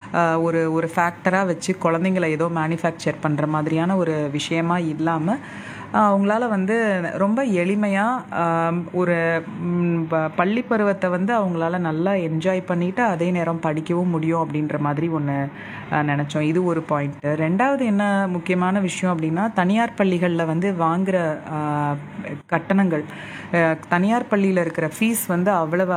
ஆஹ், ஒரு ஒரு ஃபேக்டராக வச்சு குழந்தைங்களை ஏதோ மேனுஃபேக்சர் பண்ணுற மாதிரியான ஒரு விஷயமா இல்லாமல் அவங்களால வந்து ரொம்ப எளிமையாக ஒரு ம், ப- பள்ளி பருவத்தை வந்து அவங்களால நல்லா என்ஜாய் பண்ணிட்டு அதே நேரம் படிக்கவும் முடியும் அப்படின்ற மாதிரி ஒன்று நினச்சோம் இது ஒரு பாயிண்ட்டு ரெண்டாவது என்ன முக்கியமான விஷயம் அப்படின்னா தனியார் பள்ளிகளில் வந்து வாங்குகிற கட்டணங்கள் அஹ், தனியார் பள்ளியில் இருக்கிற ஃபீஸ் வந்து அவ்வளவு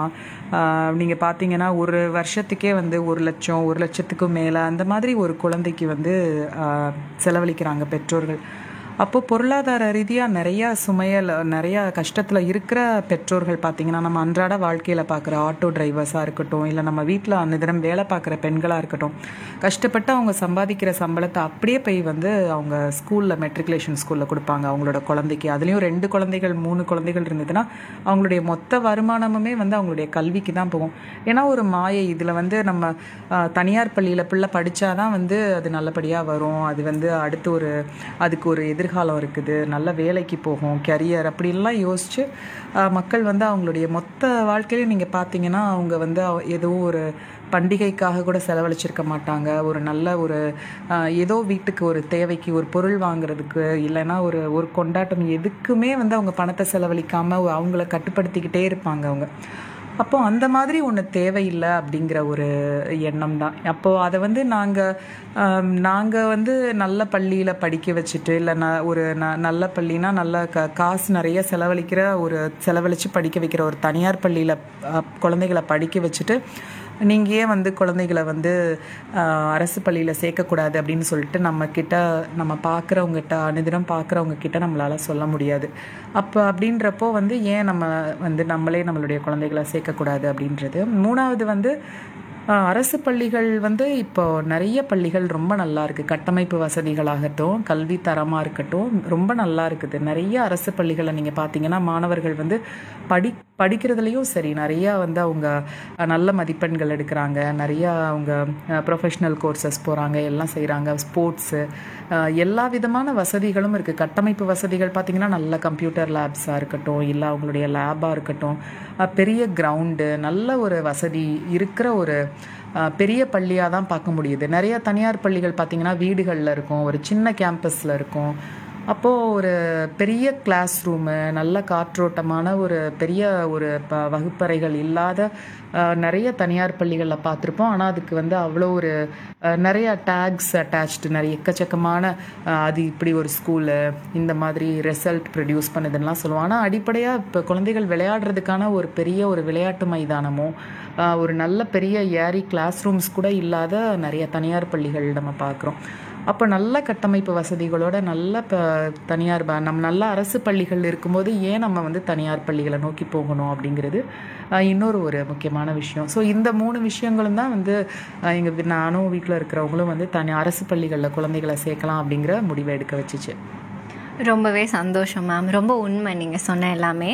அதிகமாக நீங்கள் பார்த்தீங்கன்னா ஒரு வருஷத்துக்கே வந்து ஒரு லட்சம் ஒரு லட்சத்துக்கும் மேலே அந்த மாதிரி ஒரு குழந்தைக்கு வந்து ஆஹ், செலவழிக்கிறாங்க பெற்றோர்கள் அப்போ பொருளாதார ரீதியாக நிறையா சுமையல் நிறையா கஷ்டத்தில் இருக்கிற பெற்றோர்கள் பார்த்தீங்கன்னா நம்ம அன்றாட வாழ்க்கையில் பார்க்குற ஆட்டோ டிரைவர்ஸாக இருக்கட்டும் இல்லை நம்ம வீட்டில் அன்னிதினம் வேலை பார்க்குற பெண்களாக இருக்கட்டும் கஷ்டப்பட்டு அவங்க சம்பாதிக்கிற சம்பளத்தை அப்படியே போய் வந்து அவங்க ஸ்கூலில் மெட்ரிகுலேஷன் ஸ்கூலில் கொடுப்பாங்க அவங்களோட குழந்தைக்கு அதுலேயும் ரெண்டு குழந்தைகள் மூணு குழந்தைகள் இருந்ததுன்னா அவங்களுடைய மொத்த வருமானமுமே வந்து அவங்களுடைய கல்விக்கு தான் போகும் ஏன்னா ஒரு மாயை இதில் வந்து நம்ம ஆஹ், தனியார் பள்ளியில் பிள்ளை படித்தாதான் வந்து அது நல்லபடியாக வரும் அது வந்து அடுத்து ஒரு அதுக்கு ஒரு எதிர்காலம் இருக்குது நல்ல வேலைக்கு போகும் கரியர் அப்படிலாம் யோசித்து மக்கள் வந்து அவங்களுடைய மொத்த வாழ்க்கையிலையும் நீங்கள் பார்த்தீங்கன்னா அவங்க வந்து அவ- ஏதோ ஒரு பண்டிகைக்காக கூட செலவழிச்சிருக்க மாட்டாங்க ஒரு நல்ல ஒரு ஆஹ், ஏதோ வீட்டுக்கு ஒரு தேவைக்கு ஒரு பொருள் வாங்குறதுக்கு இல்லைன்னா ஒரு ஒரு கொண்டாட்டம் எதுக்குமே வந்து அவங்க பணத்தை செலவழிக்காம அவங்கள கட்டுப்படுத்திக்கிட்டே இருப்பாங்க அவங்க அப்போ அந்த மாதிரி ஒன்று தேவையில்லை அப்படிங்கிற ஒரு எண்ணம் தான் அப்போது அதை வந்து நாங்கள் நாங்கள் வந்து நல்ல பள்ளியில் படிக்க வச்சுட்டு இல்லை ந ஒரு ந நல்ல பள்ளினா நல்ல க காசு நிறைய செலவழிக்கிற ஒரு செலவழித்து படிக்க வைக்கிற ஒரு தனியார் பள்ளியில் குழந்தைகளை படிக்க வச்சுட்டு நீங்கள் ஏன் வந்து குழந்தைகளை வந்து ஆஹ், அரசு பள்ளியில் சேர்க்கக்கூடாது அப்படின்னு சொல்லிட்டு நம்ம கிட்ட நம்ம பார்க்குறவங்ககிட்ட அனுதினம் பார்க்குறவங்க கிட்ட நம்மளால சொல்ல முடியாது அப்போ அப்படின்றப்போ வந்து ஏன் நம்ம வந்து நம்மளே நம்மளுடைய குழந்தைகளை சேர்க்கக்கூடாது அப்படின்றது மூணாவது வந்து ஆஹ், அரசு பள்ளிகள் வந்து இப்போ நிறைய பள்ளிகள் ரொம்ப நல்லா இருக்கு கட்டமைப்பு வசதிகளாகட்டும் கல்வி தரமாக இருக்கட்டும் ரொம்ப நல்லா இருக்குது நிறைய அரசு பள்ளிகளை நீங்கள் பார்த்தீங்கன்னா மாணவர்கள் வந்து படி படிக்கிறதுலையும் சரி நிறையா வந்து அவங்க அஹ், நல்ல மதிப்பெண்கள் எடுக்கிறாங்க நிறையா அவங்க ப்ரொஃபஷ்னல் கோர்சஸ் போகிறாங்க எல்லாம் செய்கிறாங்க ஸ்போர்ட்ஸு எல்லா விதமான வசதிகளும் இருக்குது கட்டமைப்பு வசதிகள் பார்த்திங்கன்னா நல்ல கம்ப்யூட்டர் லேப்ஸாக இருக்கட்டும் இல்லை அவங்களுடைய லேபாக இருக்கட்டும் அஹ், பெரிய கிரவுண்டு நல்ல ஒரு வசதி இருக்கிற ஒரு அஹ், பெரிய பள்ளியாக தான் பார்க்க முடியுது நிறைய தனியார் பள்ளிகள் பார்த்திங்கன்னா வீடுகளில் இருக்கும் ஒரு சின்ன கேம்பஸில் இருக்கும் அப்போது ஒரு பெரிய கிளாஸ் ரூமு நல்ல காற்றோட்டமான ஒரு பெரிய ஒரு ப வகுப்பறைகள் இல்லாத அஹ், நிறைய தனியார் பள்ளிகளில் பார்த்துருப்போம் ஆனால் அதுக்கு வந்து அவ்வளோ ஒரு அஹ், நிறைய டேக்ஸ் அட்டாச்டு நிறைய எக்கச்சக்கமான அஹ், அது இப்படி ஒரு ஸ்கூலு இந்த மாதிரி ரிசல்ட் ப்ரொடியூஸ் பண்ணுதுன்னெலாம் சொல்லுவோம் ஆனால் அடிப்படையாக இப்போ குழந்தைகள் விளையாடுறதுக்கான ஒரு பெரிய ஒரு விளையாட்டு மைதானமோ அஹ், ஒரு நல்ல பெரிய ஏரி கிளாஸ் ரூம்ஸ் கூட இல்லாத நிறைய தனியார் பள்ளிகள் நம்ம பார்க்குறோம் அப்போ நல்ல கட்டமைப்பு வசதிகளோட நல்ல ப தனியார் ப- நம்ம நல்ல அரசு பள்ளிகள் இருக்கும்போது ஏன் நம்ம வந்து தனியார் பள்ளிகளை நோக்கி போகணும் அப்படிங்கிறது அஹ், இன்னொரு ஒரு முக்கியமான விஷயம் ஸோ இந்த மூணு விஷயங்களும் தான் வந்து எங்கள் நானும் வீட்டில் இருக்கிறவங்களும் வந்து தனி அரசு பள்ளிகளில் குழந்தைகளை சேர்க்கலாம் அப்படிங்கிற முடிவை எடுக்க வச்சுச்சு ரொம்பவே சந்தோஷம் மேம் ரொம்ப உண்மை நீங்கள் சொன்ன எல்லாமே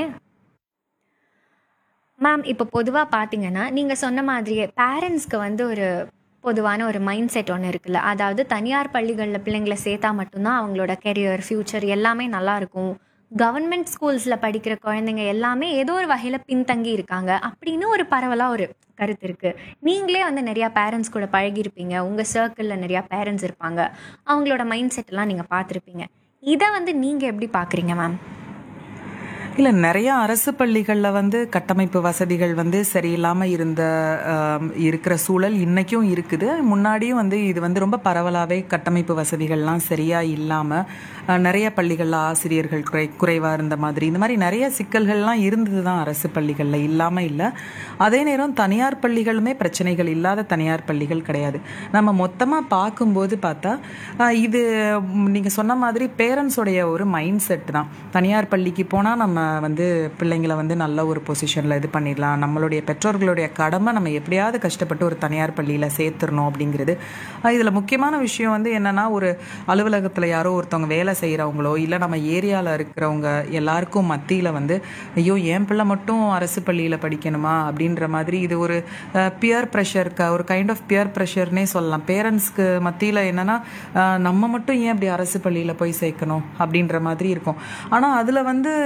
மேம் இப்போ பொதுவாக பார்த்தீங்கன்னா நீங்கள் சொன்ன மாதிரியே பேரண்ட்ஸ்க்கு வந்து ஒரு பொதுவான ஒரு மைண்ட் செட் ஒன்று இருக்குல்ல அதாவது தனியார் பள்ளிகளில் பிள்ளைங்களை சேர்த்தா மட்டும்தான் அவங்களோட கெரியர் ஃப்யூச்சர் எல்லாமே நல்லா இருக்கும் கவர்மெண்ட் ஸ்கூல்ஸில் படிக்கிற குழந்தைங்க எல்லாமே ஏதோ ஒரு வகையில் பின்தங்கி இருக்காங்க அப்படின்னு ஒரு பரவலாக ஒரு கருத்து இருக்குது நீங்களே வந்து நிறையா பேரண்ட்ஸ் கூட பழகியிருப்பீங்க உங்கள் சர்க்கிளில் நிறையா பேரண்ட்ஸ் இருப்பாங்க அவங்களோட மைண்ட் செட் எல்லாம் நீங்கள் பார்த்துருப்பீங்க இதை வந்து நீங்கள் எப்படி பார்க்குறீங்க மேம் இல்லை நிறைய அரசு பள்ளிகளில் வந்து கட்டமைப்பு வசதிகள் வந்து சரியில்லாமல் இருந்த ஆம், இருக்கிற சூழல் இன்னைக்கும் இருக்குது முன்னாடியும் வந்து இது வந்து ரொம்ப பரவலாகவே கட்டமைப்பு வசதிகள்லாம் சரியாக இல்லாமல் நிறைய பள்ளிகளில் ஆசிரியர்கள் குறை குறைவாக இருந்த மாதிரி இந்த மாதிரி நிறைய சிக்கல்கள்லாம் இருந்தது தான் அரசு பள்ளிகளில் இல்லாமல் இல்லை அதே நேரம் தனியார் பள்ளிகளுமே பிரச்சனைகள் இல்லாத தனியார் பள்ளிகள் கிடையாது நம்ம மொத்தமாக பார்க்கும்போது பார்த்தா ஆஹ், இது நீங்கள் சொன்ன மாதிரி பேரண்ட்ஸோடைய ஒரு மைண்ட் செட் தான் தனியார் பள்ளிக்கு போனால் நம்ம வந்து பிள்ளைங்களை வந்து நல்ல ஒரு பொசிஷனில் இது பண்ணிடலாம் நம்மளுடைய பெற்றோர்களுடைய கடமை நம்ம எப்படியாவது கஷ்டப்பட்டு ஒரு தனியார் பள்ளியில் சேர்த்துடணும் அப்படிங்கிறது இதில் முக்கியமான விஷயம் வந்து என்னன்னா ஒரு அலுவலகத்தில் யாரோ ஒருத்தவங்க வேலை செய்கிறவங்களோ இல்லை நம்ம ஏரியாவில் இருக்கிறவங்க எல்லாருக்கும் மத்தியில் வந்து ஐயோ என் பிள்ளை மட்டும் அரசு பள்ளியில் படிக்கணுமா அப்படின்ற மாதிரி இது ஒரு பியர் ப்ரெஷர் ஒரு கைண்ட் ஆஃப் பியர் ப்ரெஷர்னே சொல்லலாம் பேரண்ட்ஸ்க்கு மத்தியில் என்னன்னா அஹ், நம்ம மட்டும் ஏன் இப்படி அரசு பள்ளியில் போய் சேர்க்கணும் அப்படின்ற மாதிரி இருக்கும் ஆனால் அதில் வந்து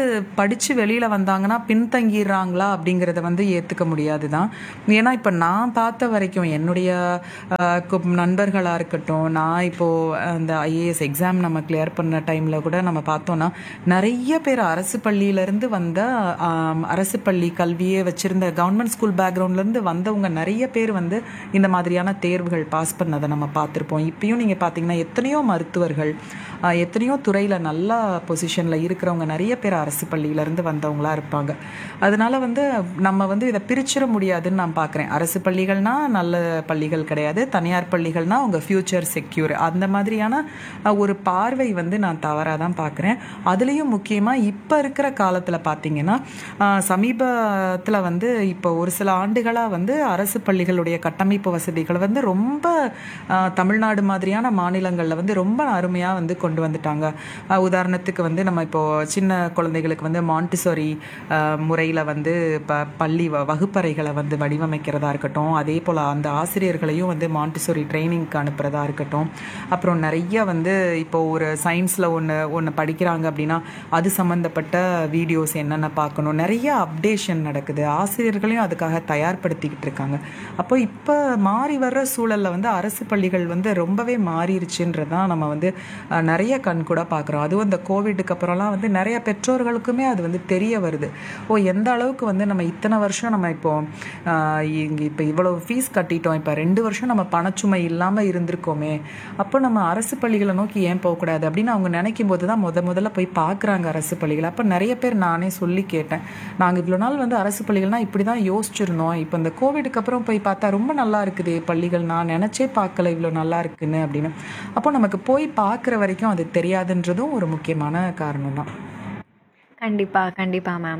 படித்து வெளியில் வந்தாங்கன்னா பின்தங்கிடுறாங்களா அப்படிங்கிறத வந்து ஏற்றுக்க முடியாது தான் ஏன்னா இப்போ நான் பார்த்த வரைக்கும் என்னுடைய ஆஹ், கு- நண்பர்களாக இருக்கட்டும் நான் இப்போது அந்த ஐஏஎஸ் எக்ஸாம் நம்ம கிளியர் பண்ண டைமில் கூட நம்ம பார்த்தோன்னா நிறைய பேர் அரசு பள்ளியிலேருந்து வந்த ஆம், அரசு பள்ளி கல்வியே வச்சுருந்த கவர்மெண்ட் ஸ்கூல் பேக்ரவுண்ட்லேருந்து வந்தவங்க நிறைய பேர் வந்து இந்த மாதிரியான தேர்வுகள் பாஸ் பண்ணதை நம்ம பார்த்துருப்போம் இப்பயும் நீங்கள் பார்த்தீங்கன்னா எத்தனையோ மருத்துவர்கள் ஆஹ், எத்தனையோ துறையில் நல்ல பொசிஷனில் இருக்கிறவங்க நிறைய பேர் அரசு பள்ளியிலேருந்து வந்தவங்களா இருப்பாங்க அதனால வந்து நம்ம வந்து இதை பிரிச்சிட முடியாதுன்னு நான் பார்க்குறேன் அரசு பள்ளிகள்னா நல்ல பள்ளிகள் கிடையாது தனியார் பள்ளிகள்னா அவங்க ஃப்யூச்சர் செக்யூர் அந்த மாதிரியான அஹ், ஒரு பார்வை வந்து நான் தவறாக தான் பார்க்குறேன் அதுலேயும் முக்கியமாக இப்போ இருக்கிற காலத்தில் பார்த்தீங்கன்னா சமீபத்தில் வந்து இப்போ ஒரு சில ஆண்டுகளாக வந்து அரசு பள்ளிகளுடைய கட்டமைப்பு வசதிகள் வந்து ரொம்ப அஹ், தமிழ்நாடு மாதிரியான மாநிலங்களில் வந்து ரொம்ப அருமையாக வந்து கொண்டு வந்துட்டாங்க அஹ், உதாரணத்துக்கு வந்து நம்ம இப்போ சின்ன குழந்தைகளுக்கு வந்து மாண்டிசோரி முறையில் வந்து ப பள்ளி வ- வகுப்பறைகளை வந்து வடிவமைக்கிறதா இருக்கட்டும் அதே போல் அந்த ஆசிரியர்களையும் வந்து மாண்டிசோரி ட்ரைனிங்க்கு அனுப்புறதா இருக்கட்டும் அப்புறம் நிறைய வந்து இப்போ ஒரு சயின்ஸில் ஒன்று ஒன்று படிக்கிறாங்க அப்படின்னா அது சம்மந்தப்பட்ட வீடியோஸ் என்னென்ன பார்க்கணும் நிறைய அப்டேஷன் நடக்குது ஆசிரியர்களையும் அதுக்காக தயார்படுத்திக்கிட்டு இருக்காங்க அப்போ இப்போ மாறி வர்ற சூழலில் வந்து அரசு பள்ளிகள் வந்து ரொம்பவே மாறிடுச்சுன்றதான் நம்ம வந்து அஹ், நிறைய கண் கூட பார்க்குறோம் அதுவும் இந்த கோவிடுக்கு அப்புறம்லாம் வந்து நிறைய பெற்றோர்களுக்குமே அது வந்து தெரிய வருது ஓ எந்த அளவுக்கு வந்து நம்ம இத்தனை வருஷம் நம்ம இப்போ ஆஹ், இங்க இப்போ இவ்வளோ ஃபீஸ் கட்டிட்டோம் இப்போ ரெண்டு வருஷம் நம்ம பணச்சுமை இல்லாமல் இருந்திருக்கோமே அப்போ நம்ம அரசு பள்ளிகளை நோக்கி ஏன் போகக்கூடாது அப்படின்னு அவங்க நினைக்கும் போது தான் முத முதல்ல போய் பார்க்குறாங்க அரசு பள்ளிகள் அப்போ நிறைய பேர் நானே சொல்லி கேட்டேன் நாங்கள் இவ்வளோ நாள் வந்து அரசு பள்ளிகள்னால் இப்படி தான் யோசிச்சிருந்தோம் இப்போ இந்த கோவிடுக்கு அப்புறம் போய் பார்த்தா ரொம்ப நல்லா இருக்குது பள்ளிகள் நான் நினச்சே பார்க்கல இவ்வளோ நல்லா இருக்குன்னு அப்படின்னு அப்போ நமக்கு போய் பார்க்குற வரைக்கும் அது தெரியாதுன்றதும் ஒரு முக்கியமான காரணம் தான் கண்டிப்பாக கண்டிப்பாக மேம்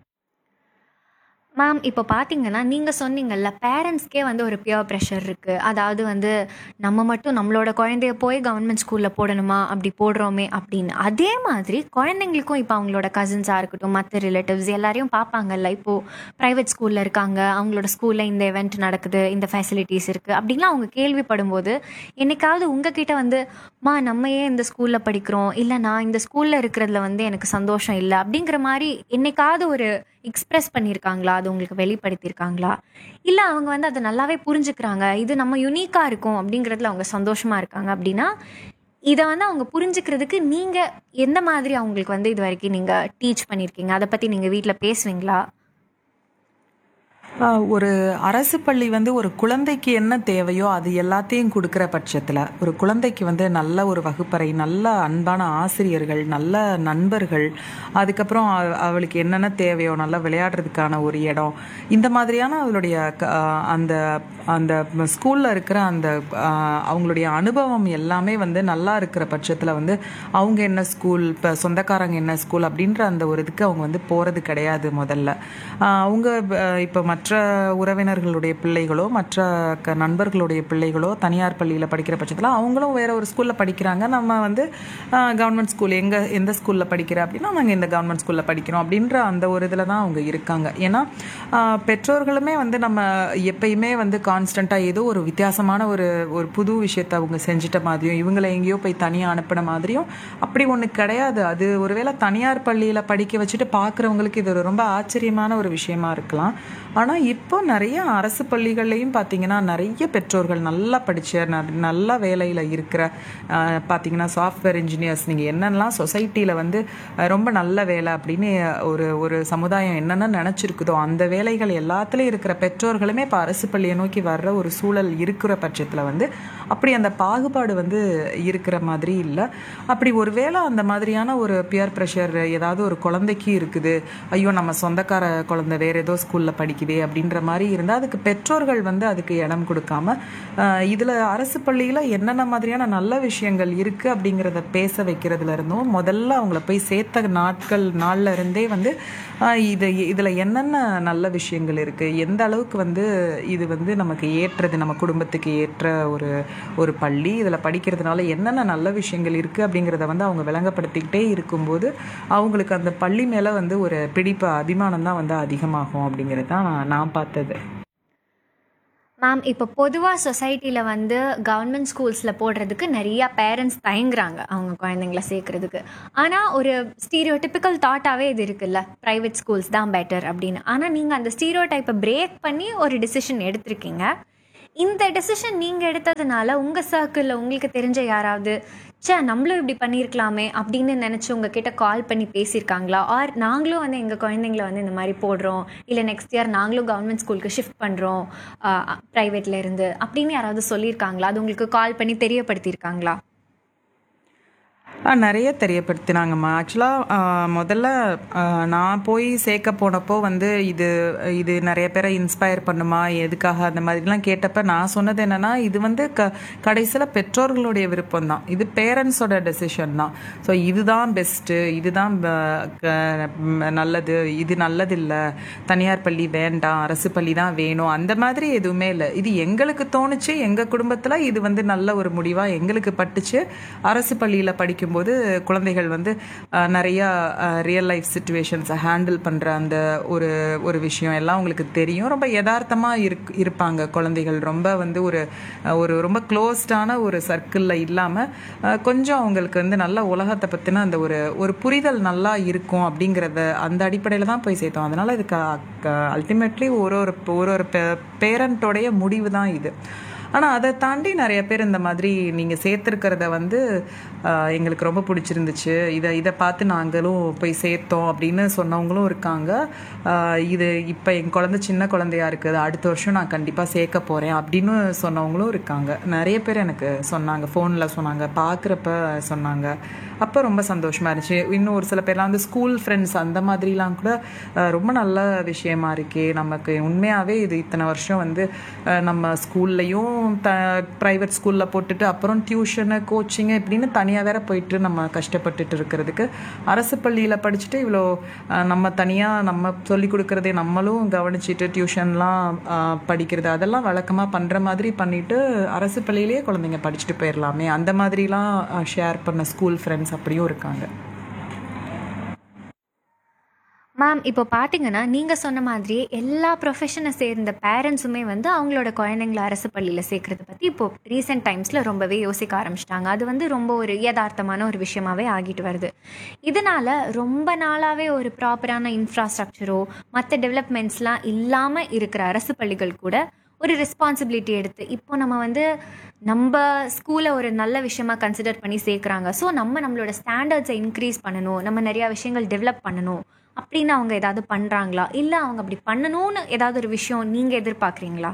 மேம் இப்போ பார்த்தீங்கன்னா நீங்கள் சொன்னீங்கல்ல பேரண்ட்ஸ்க்கே வந்து ஒரு பியர் ப்ரெஷர் இருக்குது அதாவது வந்து நம்ம மட்டும் நம்மளோட குழந்தைய போய் கவர்மெண்ட் ஸ்கூலில் போடணுமா அப்படி போடுறோமே அப்படின்னு அதே மாதிரி குழந்தைங்களுக்கும் இப்போ அவங்களோட கசின்ஸாக இருக்கட்டும் மற்ற ரிலேட்டிவ்ஸ் எல்லாரையும் பார்ப்பாங்கல்ல இப்போது ப்ரைவேட் ஸ்கூலில் இருக்காங்க அவங்களோட ஸ்கூலில் இந்த event நடக்குது இந்த ஃபெசிலிட்டிஸ் இருக்குது அப்படின்லாம் அவங்க கேள்விப்படும் போது என்னைக்காவது உங்ககிட்ட வந்து மா நம்ம ஏன் இந்த ஸ்கூலில் படிக்கிறோம் இல்லை நான் இந்த ஸ்கூலில் இருக்கிறதுல வந்து எனக்கு சந்தோஷம் இல்லை அப்படிங்கிற மாதிரி என்னைக்காவது ஒரு எக்ஸ்பிரஸ் பண்ணியிருக்காங்களா அது உங்களுக்கு வெளிப்படுத்தியிருக்காங்களா இல்லை அவங்க வந்து அதை நல்லாவே புரிஞ்சுக்கிறாங்க இது நம்ம யுனிக்காக இருக்கும் அப்படிங்கிறதுல அவங்க சந்தோஷமாக இருக்காங்க அப்படின்னா இதை வந்து அவங்க புரிஞ்சுக்கிறதுக்கு நீங்கள் எந்த மாதிரி அவங்களுக்கு வந்து இது வரைக்கும் நீங்கள் டீச் பண்ணியிருக்கீங்க அதை பற்றி நீங்கள் வீட்டில் பேசுவீங்களா ஆஹ் ஒரு அரசு பள்ளி வந்து ஒரு குழந்தைக்கு என்ன தேவையோ அது எல்லாத்தையும் கொடுக்குற பட்சத்தில் ஒரு குழந்தைக்கு வந்து நல்ல ஒரு வகுப்பறை நல்ல அன்பான ஆசிரியர்கள் நல்ல நண்பர்கள் அதுக்கப்புறம் அவ- அவளுக்கு என்னென்ன தேவையோ நல்லா விளையாடுறதுக்கான ஒரு இடம் இந்த மாதிரியான அவளுடைய க- ஆஹ் அந்த அந்த ஸ்கூலில் இருக்கிற அந்த ஆஹ் அவங்களுடைய அனுபவம் எல்லாமே வந்து நல்லா இருக்கிற பட்சத்தில் வந்து அவங்க என்ன ஸ்கூல் இப்போ சொந்தக்காரங்க என்ன ஸ்கூல் அப்படின்ற அந்த ஒரு இதுக்கு அவங்க வந்து போகிறது கிடையாது முதல்ல ஆஹ் அவங்க அஹ், இப்போ மற்ற உறவினர்களுடைய பிள்ளைகளோ மற்ற க நண்பர்களுடைய பிள்ளைகளோ தனியார் பள்ளியில் படிக்கிற பட்சத்தில் அவங்களும் வேற ஒரு ஸ்கூலில் படிக்கிறாங்க நம்ம வந்து கவர்மெண்ட் ஸ்கூல் எங்கே எந்த ஸ்கூலில் படிக்கிற அப்படின்னா நாங்கள் இந்த கவர்மெண்ட் ஸ்கூலில் படிக்கிறோம் அப்படின்ற அந்த ஒரு இதில் தான் அவங்க இருக்காங்க ஏன்னா ஆஹ், பெற்றோர்களுமே வந்து நம்ம எப்பயுமே வந்து கான்ஸ்டண்ட்டாக ஏதோ ஒரு வித்தியாசமான ஒரு ஒரு புது விஷயத்தை அவங்க செஞ்சிட்ட மாதிரியும் இவங்களை எங்கேயோ போய் தனியாக அனுப்பின மாதிரியும் அப்படி ஒன்று கிடையாது அது ஒருவேளை தனியார் பள்ளியில் படிக்க வச்சுட்டு பார்க்குறவங்களுக்கு இது ஒரு ரொம்ப ஆச்சரியமான ஒரு விஷயமா இருக்கலாம் ஆனால் இப்போ நிறைய அரசு பள்ளிகள்லையும் பார்த்தீங்கன்னா நிறைய பெற்றோர்கள் நல்லா படித்த நல்ல வேலையில் இருக்கிற ஆஹ், பார்த்தீங்கன்னா சாஃப்ட்வேர் இன்ஜினியர்ஸ் நீங்கள் என்னென்னலாம் சொசைட்டியில் வந்து அஹ், ரொம்ப நல்ல வேலை அப்படின்னு ஒரு ஒரு சமுதாயம் என்னென்ன நினச்சிருக்குதோ அந்த வேலைகள் எல்லாத்துலேயும் இருக்கிற பெற்றோர்களுமே இப்போ அரசு பள்ளியை நோக்கி வர்ற ஒரு சூழல் இருக்கிற பட்சத்தில் வந்து அப்படி அந்த பாகுபாடு வந்து இருக்கிற மாதிரி இல்லை அப்படி ஒருவேளை அந்த மாதிரியான ஒரு பியர் ப்ரெஷர் ஏதாவது ஒரு குழந்தைக்கு இருக்குது ஐயோ நம்ம சொந்தக்கார குழந்தை வேற ஏதோ ஸ்கூலில் படிக்குதே அப்படின்ற மாதிரி இருந்தால் அதுக்கு பெற்றோர்கள் வந்து அதுக்கு இடம் கொடுக்காம இதில் அரசு பள்ளியில் என்னென்ன மாதிரியான நல்ல விஷயங்கள் இருக்குது அப்படிங்கிறத பேச வைக்கிறதுல இருந்தும் முதல்ல அவங்கள போய் சேர்த்த நாட்கள் நாள்ல இருந்தே வந்து ஆஹ் இது இதில் என்னென்ன நல்ல விஷயங்கள் இருக்குது எந்த அளவுக்கு வந்து இது வந்து நமக்கு ஏற்றது நம்ம குடும்பத்துக்கு ஏற்ற ஒரு ஒரு பள்ளி இதில் படிக்கிறதுனால என்னென்ன நல்ல விஷயங்கள் இருக்குது அப்படிங்கிறத வந்து அவங்க விளங்கப்படுத்திக்கிட்டே இருக்கும்போது அவங்களுக்கு அந்த பள்ளி மேலே வந்து ஒரு பிடிப்பு அபிமானம் தான் வந்து அதிகமாகும் அப்படிங்கிறது தான் நான் நான் பார்த்தது மேம் இப்போ பொதுவாக சொசைட்டியில் வந்து கவர்மெண்ட் ஸ்கூல்ஸில் போடுறதுக்கு நிறைய பேரண்ட்ஸ் தயங்குறாங்க அவங்க குழந்தைங்கள சேர்க்கறதுக்கு ஆனால் ஒரு ஸ்டீரியோ டிப்பிக்கல் தாட்டாகவே இது இருக்குல்ல ப்ரைவேட் ஸ்கூல்ஸ் தான் பெட்டர் அப்படின்னு ஆனால் நீங்கள் அந்த ஸ்டீரியோ டைப்பை பிரேக் பண்ணி ஒரு டிசிஷன் எடுத்திருக்கீங்க இந்த டெசிஷன் நீங்கள் எடுத்ததுனால உங்கள் சர்க்கிளில் உங்களுக்கு தெரிஞ்ச யாராவது ச்சே நம்மளும் இப்படி பண்ணியிருக்கலாமே அப்படின்னு நினச்சி உங்ககிட்ட கால் பண்ணி பேசியிருக்காங்களா ஆர் நாங்களும் வந்து எங்கள் குழந்தைங்கள வந்து இந்த மாதிரி போடுறோம் இல்லை நெக்ஸ்ட் இயர் நாங்களும் கவர்மெண்ட் ஸ்கூலுக்கு ஷிஃப்ட் பண்ணுறோம் ப்ரைவேட்ல இருந்து அப்படின்னு யாராவது சொல்லியிருக்காங்களா அது உங்களுக்கு கால் பண்ணி தெரியப்படுத்தியிருக்காங்களா ஆ நிறைய தெரியப்படுத்தினாங்கம்மா ஆக்சுவலாக முதல்ல ஆ, நான் போய் சேர்க்க போனப்போ வந்து இது இது நிறைய பேரை இன்ஸ்பயர் பண்ணுமா எதுக்காக அந்த மாதிரிலாம் கேட்டப்ப நான் சொன்னது என்னன்னா இது வந்து க கடைசியில் பெற்றோர்களுடைய விருப்பம் தான் இது பேரண்ட்ஸோட டெசிஷன் தான் ஸோ இதுதான் பெஸ்ட்டு இதுதான் ப- க- ம், நல்லது இது நல்லதில்லை தனியார் பள்ளி வேண்டாம் அரசு பள்ளி தான் வேணும் அந்த மாதிரி எதுவுமே இல்லை இது எங்களுக்கு தோணுச்சு எங்கள் குடும்பத்தில் இது வந்து நல்ல ஒரு முடிவாக எங்களுக்கு பட்டுச்சு அரசு பள்ளியில் படிக்கும்போது குழந்தைகள் வந்து அஹ், நிறைய ரியல் லைஃப் சுச்சுவேஷன்ஸை ஹேண்டில் பண்ணுற அந்த ஒரு ஒரு விஷயம் எல்லாம் உங்களுக்கு தெரியும் ரொம்ப யதார்த்தமாக இருக் இருப்பாங்க குழந்தைகள் ரொம்ப வந்து ஒரு அஹ், ஒரு ரொம்ப க்ளோஸ்டான ஒரு சர்க்கிளில் இல்லாமல் கொஞ்சம் அவங்களுக்கு வந்து நல்ல உலகத்தை பற்றின அந்த ஒரு ஒரு புரிதல் நல்லா இருக்கும் அப்படிங்கிறத அந்த அடிப்படையில் தான் போய் சேர்த்தோம் அதனால் இதுக்கு அல்டிமேட்லி ஒரு ஒரு ஒரு ஒரு பேரண்ட்டோடைய முடிவு தான் இது ஆனால் அதை தாண்டி நிறைய பேர் இந்த மாதிரி நீங்கள் சேர்த்துருக்கிறத வந்து ஆஹ், எங்களுக்கு ரொம்ப பிடிச்சிருந்துச்சு இதை இதை பார்த்து நாங்களும் போய் சேர்த்தோம் அப்படின்னு சொன்னவங்களும் இருக்காங்க ஆஹ், இது இப்போ என் குழந்தை சின்ன குழந்தையா இருக்குது அடுத்த வருஷம் நான் கண்டிப்பாக சேர்க்க போகிறேன் அப்படின்னு சொன்னவங்களும் இருக்காங்க நிறைய பேர் எனக்கு சொன்னாங்க ஃபோனில் சொன்னாங்க பார்க்குறப்ப சொன்னாங்க அப்போ ரொம்ப சந்தோஷமா இருந்துச்சு இன்னும் ஒரு சில பேர்லாம் வந்து ஸ்கூல் ஃப்ரெண்ட்ஸ் அந்த மாதிரிலாம் கூட அஹ், ரொம்ப நல்ல விஷயமா இருக்கே நமக்கு உண்மையாகவே இது இத்தனை வருஷம் வந்து அஹ், நம்ம ஸ்கூல்லையும் த ப்ரைவேட் ஸ்கூலில் போட்டுட்டு அப்புறம் டியூஷனு கோச்சிங்கு இப்படின்னு தனியாக வேற போயிட்டு நம்ம கஷ்டப்பட்டுட்டு இருக்கிறதுக்கு அரசு பள்ளியில் படிச்சுட்டு இவ்வளோ அஹ், நம்ம தனியாக நம்ம சொல்லி கொடுக்குறதே நம்மளும் கவனிச்சிட்டு டியூஷன்லாம் அஹ், படிக்கிறது அதெல்லாம் வழக்கமாக பண்ணுற மாதிரி பண்ணிட்டு அரசு பள்ளியிலேயே குழந்தைங்க படிச்சுட்டு போயிடலாமே அந்த மாதிரிலாம் ஷேர் பண்ண ஸ்கூல் ஃப்ரெண்ட்ஸ் அப்படியும் இருக்காங்க மேம் இப்போ பார்த்தீங்கன்னா நீங்கள் சொன்ன மாதிரி எல்லா ப்ரொஃபஷனை சேர்ந்த பேரண்ட்ஸுமே வந்து அவங்களோட குழந்தைங்கள அரசு பள்ளியில் சேர்க்கறத பற்றி இப்போ ரீசெண்ட் டைம்ஸில் ரொம்பவே யோசிக்க ஆரம்பிச்சிட்டாங்க அது வந்து ரொம்ப ஒரு யதார்த்தமான ஒரு விஷயமாவே ஆகிட்டு வருது இதனால் ரொம்ப நாளாகவே ஒரு ப்ராப்பரான இன்ஃப்ராஸ்ட்ரக்சரோ மற்ற டெவலப்மெண்ட்ஸ்லாம் இல்லாமல் இருக்கிற அரசு பள்ளிகள் கூட ஒரு ரெஸ்பான்சிபிலிட்டி எடுத்து இப்போ நம்ம வந்து நம்ம ஸ்கூலை ஒரு நல்ல விஷயமா கன்சிடர் பண்ணி சேர்க்குறாங்க ஸோ நம்ம நம்மளோட ஸ்டாண்டர்ட்ஸை இன்க்ரீஸ் பண்ணணும் நம்ம நிறையா விஷயங்கள் டெவலப் பண்ணணும் அப்படின்னு அவங்க ஏதாவது பண்ணுறாங்களா இல்லை அவங்க அப்படி பண்ணணும்னு ஏதாவது ஒரு விஷயம் நீங்கள் எதிர்பார்க்குறீங்களா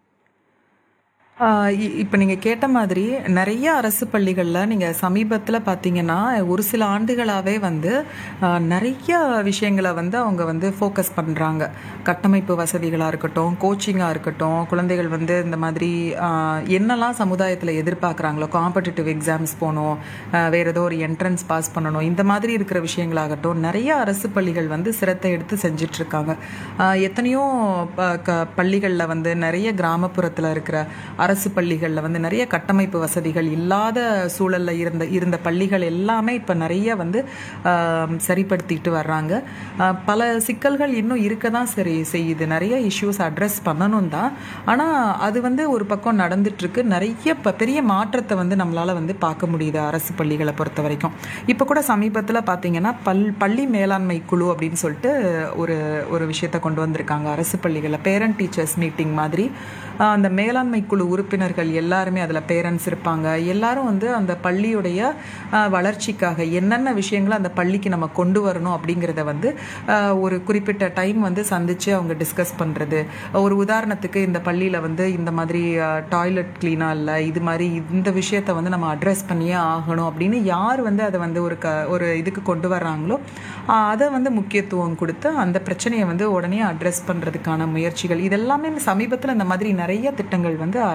இப்போ நீங்கள் கேட்ட மாதிரி நிறைய அரசு பள்ளிகளில் நீங்கள் சமீபத்தில் பார்த்தீங்கன்னா ஒரு சில ஆண்டுகளாகவே வந்து ஆஹ், நிறைய விஷயங்களை வந்து அவங்க வந்து ஃபோக்கஸ் பண்ணுறாங்க கட்டமைப்பு வசதிகளாக இருக்கட்டும் கோச்சிங்காக இருக்கட்டும் குழந்தைகள் வந்து இந்த மாதிரி ஆஹ், என்னெல்லாம் சமுதாயத்தில் எதிர்பார்க்குறாங்களோ காம்படிட்டிவ் எக்ஸாம்ஸ் போகணும் ஆஹ், வேற ஏதோ ஒரு என்ட்ரன்ஸ் பாஸ் பண்ணணும் இந்த மாதிரி இருக்கிற விஷயங்களாகட்டும் நிறைய அரசு பள்ளிகள் வந்து சிரத்தை எடுத்து செஞ்சுட்டு இருக்காங்க ஆஹ், எத்தனையோ ப- க- பள்ளிகளில் வந்து நிறைய கிராமப்புறத்தில் இருக்கிற அரசு பள்ளிகளில் வந்து நிறைய கட்டமைப்பு வசதிகள் இல்லாத சூழல்ல இருந்த இருந்த பள்ளிகள் எல்லாமே இப்போ நிறைய வந்து ஆஹ், சரிப்படுத்திட்டு வர்றாங்க ஆஹ், பல சிக்கல்கள் இன்னும் இருக்க தான் சரி செய்யுது நிறைய இஷ்யூஸ் அட்ரஸ் பண்ணணும் தான் ஆனால் அது வந்து ஒரு பக்கம் நடந்துட்டு இருக்கு நிறைய ப- பெரிய மாற்றத்தை வந்து நம்மளால வந்து பார்க்க முடியுது அரசு பள்ளிகளை பொறுத்த வரைக்கும் இப்போ கூட சமீபத்தில் பார்த்தீங்கன்னா பல் பள்ளி மேலாண்மை குழு அப்படின்னு சொல்லிட்டு ஒரு ஒரு விஷயத்தை கொண்டு வந்திருக்காங்க அரசு பள்ளிகளில் பேரண்ட் டீச்சர்ஸ் மீட்டிங் மாதிரி ஆஹ், அந்த மேலாண்மை குழு உறுப்பினர்கள் எல்லாருமே அதில் பேரண்ட்ஸ் இருப்பாங்க எல்லாரும் வந்து அந்த பள்ளியுடைய ஆஹ், வளர்ச்சிக்காக என்னென்ன விஷயங்களை அந்த பள்ளிக்கு நம்ம கொண்டு வரணும் அப்படிங்கிறத வந்து ஆஹ், ஒரு குறிப்பிட்ட டைம் வந்து சந்திச்சு அவங்க டிஸ்கஸ் பண்ணுறது ஒரு உதாரணத்துக்கு இந்த பள்ளியில் வந்து இந்த மாதிரி டாய்லெட் க்ளீனாக இல்லை இது மாதிரி இந்த விஷயத்தை வந்து நம்ம அட்ரஸ் பண்ணியே ஆகணும் அப்படின்னு யார் வந்து அதை வந்து ஒரு க ஒரு இதுக்கு கொண்டு வர்றாங்களோ ஆஹ், அதை வந்து முக்கியத்துவம் கொடுத்து அந்த பிரச்சனையை வந்து உடனே அட்ரஸ் பண்ணுறதுக்கான முயற்சிகள் இதெல்லாமே சமீபத்தில் இந்த மாதிரி நிறைய திட்டங்கள் வந்து அரசு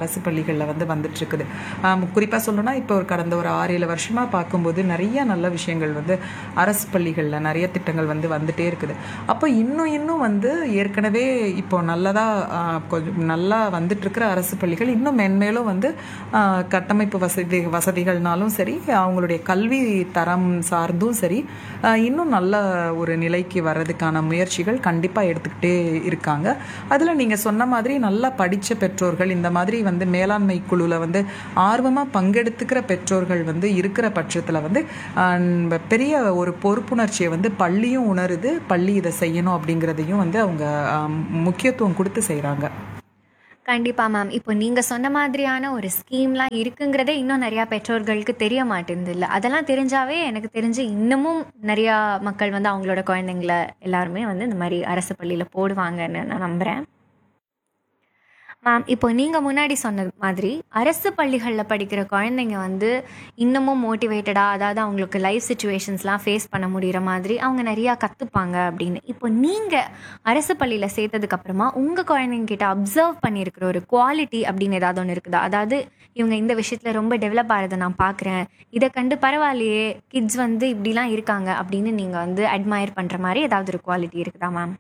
அரசு பள்ளிகளில் வந்து வந்துட்டு இருக்குது குறிப்பாக சொல்லணும்னா இப்போ ஒரு கடந்த ஒரு ஆறு ஏழு வருஷமாக பார்க்கும்போது நிறைய நல்ல விஷயங்கள் வந்து அரசு பள்ளிகளில் நிறைய திட்டங்கள் வந்து வந்துட்டே இருக்குது அப்போ இன்னும் இன்னும் வந்து ஏற்கனவே இப்போ நல்லதாக கொஞ்சம் நல்லா வந்துட்டு இருக்கிற அரசு பள்ளிகள் இன்னும் மென்மேலும் வந்து ஆஹ், கட்டமைப்பு வசதி வசதிகள்னாலும் சரி அவங்களுடைய கல்வி தரம் சார்ந்தும் சரி ஆஹ், இன்னும் நல்ல ஒரு நிலைக்கு வர்றதுக்கான முயற்சிகள் கண்டிப்பாக எடுத்துக்கிட்டே இருக்காங்க அதில் நீங்கள் சொன்ன மாதிரி நல்லா படித்த பெற்றோர்கள் இந்த மாதிரி வந்து மேலாண்மை குழுவில் வந்து ஆர்வமாக பங்கெடுத்துக்கிற பெற்றோர்கள் வந்து இருக்கிற பட்சத்தில் வந்து ஆஹ், பெரிய ஒரு பொறுப்புணர்ச்சியை வந்து பள்ளியும் உணருது பள்ளி இதை செய்யணும் அப்படிங்கிறதையும் வந்து அவங்க ஆஹ், முக்கியத்துவம் கொடுத்து செய்கிறாங்க கண்டிப்பா மேம் இப்போ நீங்க சொன்ன மாதிரியான ஒரு ஸ்கீம்லாம் இருக்குங்கிறதே இன்னும் நிறைய பெற்றோர்களுக்கு தெரிய மாட்டேங்குது இல்லை அதெல்லாம் தெரிஞ்சாவே எனக்கு தெரிஞ்சு இன்னமும் நிறையா மக்கள் வந்து அவங்களோட குழந்தைங்கள எல்லாருமே வந்து இந்த மாதிரி அரசு பள்ளியில போடுவாங்கன்னு நான் நம்புறேன் மேம் இப்போ நீங்கள் முன்னாடி சொன்ன மாதிரி அரசு பள்ளிகளில் படிக்கிற குழந்தைங்க வந்து இன்னமும் மோட்டிவேட்டடாக அதாவது அவங்களுக்கு லைஃப் சுச்சுவேஷன்ஸ்லாம் ஃபேஸ் பண்ண முடிகிற மாதிரி அவங்க நிறையா கற்றுப்பாங்க அப்படின்னு இப்போ நீங்கள் அரசு பள்ளியில் சேர்த்ததுக்கு அப்புறமா உங்கள் குழந்தைங்க கிட்ட அப்சர்வ் பண்ணியிருக்கிற ஒரு குவாலிட்டி அப்படின்னு ஏதாவது ஒன்று இருக்குதா அதாவது இவங்க இந்த விஷயத்தில் ரொம்ப டெவலப் ஆகிறத நான் பார்க்குறேன் இதை கண்டு பரவாயில்லையே கிட்ஸ் வந்து இப்படிலாம் இருக்காங்க அப்படின்னு நீங்கள் வந்து அட்மயர் பண்ணுற மாதிரி ஏதாவது ஒரு குவாலிட்டி இருக்குதா மேம்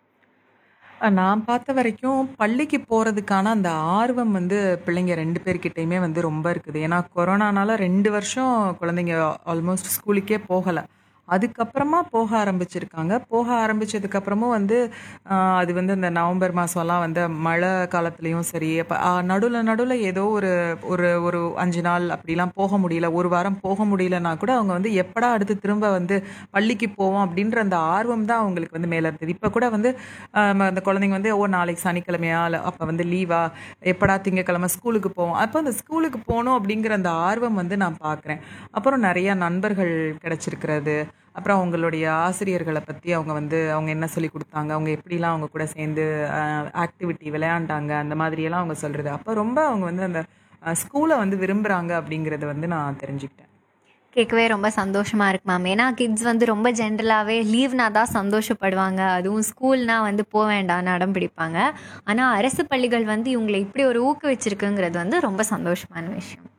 அஹ் நான் பார்த்த வரைக்கும் பள்ளிக்கு போகிறதுக்கான அந்த ஆர்வம் வந்து பிள்ளைங்க ரெண்டு பேர்கிட்டயுமே வந்து ரொம்ப இருக்குது ஏன்னா கொரோனானால ரெண்டு வருஷம் குழந்தைங்க ஆல்மோஸ்ட் ஸ்கூலுக்கே போகலை அதுக்கப்புறமா போக ஆரம்பிச்சிருக்காங்க போக ஆரம்பிச்சதுக்கப்புறமும் வந்து ஆஹ், அது வந்து இந்த நவம்பர் மாதம்லாம் வந்து மழை காலத்துலேயும் சரி அப்போ நடுவில் நடுவில் ஏதோ ஒரு ஒரு ஒரு அஞ்சு நாள் அப்படிலாம் போக முடியல ஒரு வாரம் போக முடியலன்னா கூட அவங்க வந்து எப்படா அடுத்து திரும்ப வந்து பள்ளிக்கு போவோம் அப்படின்ற அந்த ஆர்வம் தான் அவங்களுக்கு வந்து மேலே இருந்தது இப்போ கூட வந்து ஆம், அந்த குழந்தைங்க வந்து ஓ நாளைக்கு சனிக்கிழமையா இல்லை அப்போ வந்து லீவா எப்படா திங்கக்கிழமை ஸ்கூலுக்கு போவோம் அப்போ அந்த ஸ்கூலுக்கு போகணும் அப்படிங்கிற அந்த ஆர்வம் வந்து நான் பார்க்குறேன் அப்புறம் நிறைய நண்பர்கள் கிடைச்சிருக்கிறது அப்புறம் அவங்களுடைய ஆசிரியர்களை பற்றி அவங்க வந்து அவங்க என்ன சொல்லி கொடுத்தாங்க அவங்க எப்படிலாம் அவங்க கூட சேர்ந்து ஆக்டிவிட்டி விளையாண்டாங்க அந்த மாதிரியெல்லாம் அவங்க சொல்கிறது அப்போ ரொம்ப அவங்க வந்து அந்த ஸ்கூலை வந்து விரும்புகிறாங்க அப்படிங்கிறத வந்து நான் தெரிஞ்சுக்கிட்டேன் கேட்கவே ரொம்ப சந்தோஷமா இருக்கு மேம் ஏன்னா கிட்ஸ் வந்து ரொம்ப ஜென்ரலாகவே லீவ்னா தான் சந்தோஷப்படுவாங்க அதுவும் ஸ்கூல்னா வந்து போக வேண்டாம்னு அடம் பிடிப்பாங்க ஆனால் அரசு பள்ளிகள் வந்து இவங்களை இப்படி ஒரு ஊக்குவிச்சிருக்குங்கிறது வந்து ரொம்ப சந்தோஷமான விஷயம்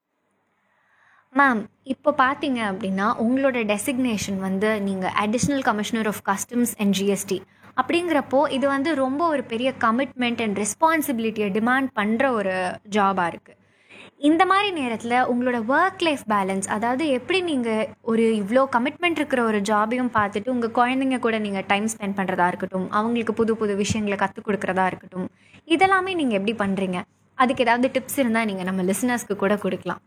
மேம் இப்போ பார்த்தீங்க அப்படின்னா உங்களோட டெசிக்னேஷன் வந்து நீங்கள் additional commissioner of customs and GST அப்படிங்கிறப்போ இது வந்து ரொம்ப ஒரு பெரிய கமிட்மெண்ட் அண்ட் ரெஸ்பான்சிபிலிட்டியை டிமாண்ட் பண்ணுற ஒரு ஜாபாக இருக்குது இந்த மாதிரி நேரத்தில் உங்களோட ஒர்க் லைஃப் பேலன்ஸ் அதாவது எப்படி நீங்கள் ஒரு இவ்வளோ கமிட்மெண்ட் இருக்கிற ஒரு ஜாபையும் பார்த்துட்டு உங்கள் குழந்தைங்க கூட நீங்கள் டைம் ஸ்பெண்ட் பண்ணுறதா இருக்கட்டும் அவங்களுக்கு புது புது விஷயங்களை கற்றுக் கொடுக்குறதா இருக்கட்டும் இதெல்லாமே நீங்கள் எப்படி பண்ணுறீங்க அதுக்கு ஏதாவது டிப்ஸ் இருந்தால் நீங்கள் நம்ம லிசனர்ஸ்க்கு கூட கொடுக்கலாம்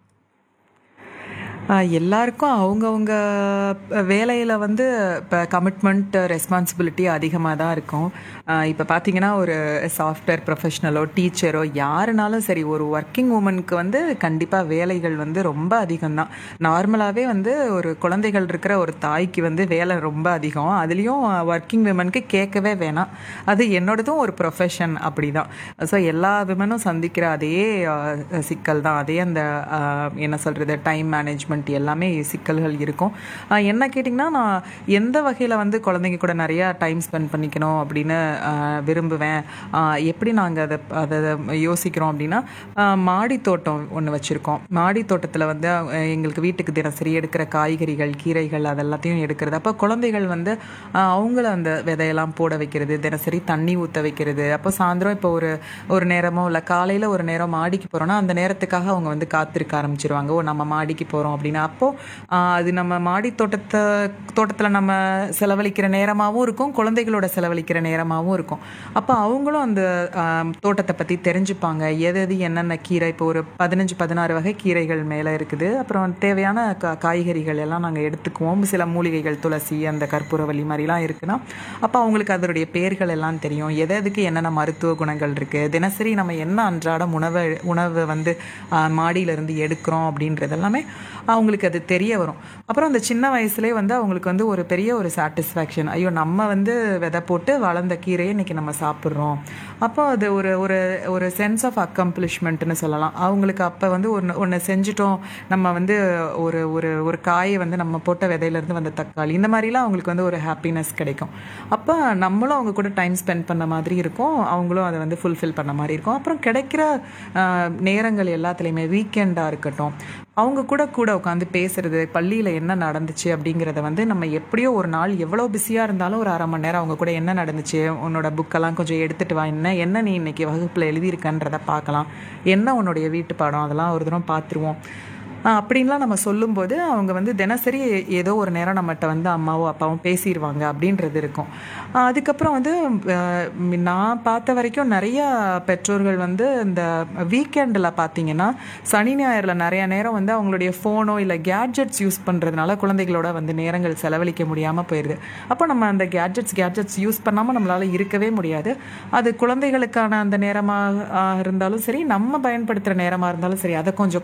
ஆஹ் எல்லாருக்கும் அவங்கவுங்க வேலையில் வந்து இப்போ கமிட்மெண்ட் ரெஸ்பான்சிபிலிட்டி அதிகமாக தான் இருக்கும் இப்போ பார்த்தீங்கன்னா ஒரு சாஃப்ட்வேர் ப்ரொஃபஷனலோ டீச்சரோ யாருனாலும் சரி ஒரு ஒர்க்கிங் உமனுக்கு வந்து கண்டிப்பாக வேலைகள் வந்து ரொம்ப அதிகம்தான் நார்மலாகவே வந்து ஒரு குழந்தைகள் இருக்கிற ஒரு தாய்க்கு வந்து வேலை ரொம்ப அதிகம் அதுலேயும் ஒர்க்கிங் விமனுக்கு கேட்கவே வேணாம் அது என்னோடதும் ஒரு ப்ரொஃபஷன் அப்படி தான் ஸோ எல்லா விமனும் சந்திக்கிற அதே ஆஹ், சிக்கல் தான் அதே அந்த ஆஹ், என்ன சொல்கிறது டைம் மேனேஜ்மெண்ட் எல்லாமே சிக்கல்கள் இருக்கும் ஆஹ், என்ன கேட்டிங்கன்னா நான் எந்த வகையில் வந்து குழந்தைங்க கூட நிறையா டைம் ஸ்பெண்ட் பண்ணிக்கணும் அப்படின்னு ஆஹ், விரும்புவேன் ஆஹ், எப்படி நாங்கள் அதை அதை யோசிக்கிறோம் அப்படின்னா ஆஹ், மாடி தோட்டம் ஒன்று வச்சுருக்கோம் மாடி தோட்டத்தில் வந்து ஆஹ், எங்களுக்கு வீட்டுக்கு தினசரி எடுக்கிற காய்கறிகள் கீரைகள் அதெல்லாத்தையும் எடுக்கிறது அப்போ குழந்தைகள் வந்து ஆஹ், அவங்கள அந்த விதையெல்லாம் போட வைக்கிறது தினசரி தண்ணி ஊற்ற வைக்கிறது அப்போ சாயந்தரம் இப்போ ஒரு ஒரு நேரமோ இல்லை காலையில் ஒரு நேரம் மாடிக்கு போகிறோன்னா அந்த நேரத்துக்காக அவங்க வந்து காத்திருக்க ஆரம்பிச்சிருவாங்க ஓ நம்ம மாடிக்கு போகிறோம் அப்படின்னா அப்போது அது நம்ம மாடி தோட்டத்தை தோட்டத்தில் நம்ம செலவழிக்கிற நேரமாகவும் இருக்கும் குழந்தைகளோட செலவழிக்கிற நேரமாகவும் இருக்கும் அப்போ அவங்களும் அந்த ஆஹ், தோட்டத்தை பற்றி தெரிஞ்சுப்பாங்க எது எது என்னென்ன கீரை இப்போ ஒரு பதினஞ்சு பதினாறு வகை கீரைகள் மேலே இருக்குது அப்புறம் தேவையான கா காய்கறிகள் எல்லாம் நாங்கள் எடுத்துக்குவோம் சில மூலிகைகள் துளசி அந்த கற்பூரவள்ளி மாதிரிலாம் இருக்குன்னா அப்போ அவங்களுக்கு அதனுடைய பேர்கள் எல்லாம் தெரியும் எது எதுக்கு என்னென்ன மருத்துவ குணங்கள் இருக்குது தினசரி நம்ம என்ன அன்றாடம் உணவை உணவு வந்து ஆஹ், மாடியிலிருந்து எடுக்கிறோம் அப்படின்றது எல்லாமே அவங்களுக்கு அது தெரிய வரும் அப்புறம் அந்த சின்ன வயசுலேயே வந்து அவங்களுக்கு வந்து ஒரு பெரிய ஒரு சாட்டிஸ்ஃபேக்ஷன் ஐயோ நம்ம வந்து விதை போட்டு வளர்ந்த கீரையை இன்னைக்கு நம்ம சாப்பிட்றோம் அப்போ அது ஒரு ஒரு ஒரு சென்ஸ் ஆஃப் அக்கம்ப்ளிஷ்மெண்ட்னு சொல்லலாம் அவங்களுக்கு அப்போ வந்து ஒன்று ஒன்று செஞ்சுட்டோம் நம்ம வந்து ஒரு ஒரு ஒரு காயை வந்து நம்ம போட்ட விதையிலேருந்து வந்த தக்காளி இந்த மாதிரிலாம் அவங்களுக்கு வந்து ஒரு ஹாப்பினஸ் கிடைக்கும் அப்போ நம்மளும் அவங்க கூட டைம் ஸ்பெண்ட் பண்ண மாதிரி இருக்கும் அவங்களும் அதை வந்து ஃபுல்ஃபில் பண்ண மாதிரி இருக்கும் அப்புறம் கிடைக்கிற ஆஹ், நேரங்கள் எல்லாத்துலேயுமே வீக்கெண்டாக இருக்கட்டும் அவங்க கூட கூட உட்காந்து பேசுறது பள்ளியில் என்ன நடந்துச்சு அப்படிங்கிறத வந்து நம்ம எப்படியோ ஒரு நாள் எவ்வளோ பிஸியாக இருந்தாலும் ஒரு அரை மணி நேரம் அவங்க கூட என்ன நடந்துச்சு உன்னோட புக்கெல்லாம் கொஞ்சம் எடுத்துட்டு வா என்ன என்ன நீ இன்னைக்கு வகுப்பில் எழுதியிருக்கன்றத பார்க்கலாம் என்ன உன்னுடைய வீட்டு பாடம் அதெல்லாம் ஒரு தடவை பார்த்துருவோம் ஆஹ் அப்படின்லாம் நம்ம சொல்லும்போது அவங்க வந்து தினசரி ஏதோ ஒரு நேரம் நம்மகிட்ட வந்து அம்மாவோ அப்பாவும் பேசிடுவாங்க அப்படின்றது இருக்கும் ஆஹ் அதுக்கப்புறம் வந்து ஆஹ் நான் பார்த்த வரைக்கும் நிறைய பெற்றோர்கள் வந்து இந்த வீக்கெண்டில் பார்த்தீங்கன்னா சனி ஞாயிறில் நிறைய நேரம் வந்து அவங்களுடைய ஃபோனோ இல்லை கேட்ஜெட்ஸ் யூஸ் பண்ணுறதுனால குழந்தைகளோட வந்து நேரங்கள் செலவழிக்க முடியாமல் போயிடுது அப்போ நம்ம அந்த கேட்ஜெட்ஸ் கேட்ஜெட்ஸ் யூஸ் பண்ணாமல் நம்மளால் இருக்கவே முடியாது அது குழந்தைகளுக்கான அந்த நேரமாக இருந்தாலும் சரி நம்ம பயன்படுத்துகிற நேரமாக இருந்தாலும் சரி அதை கொஞ்சம்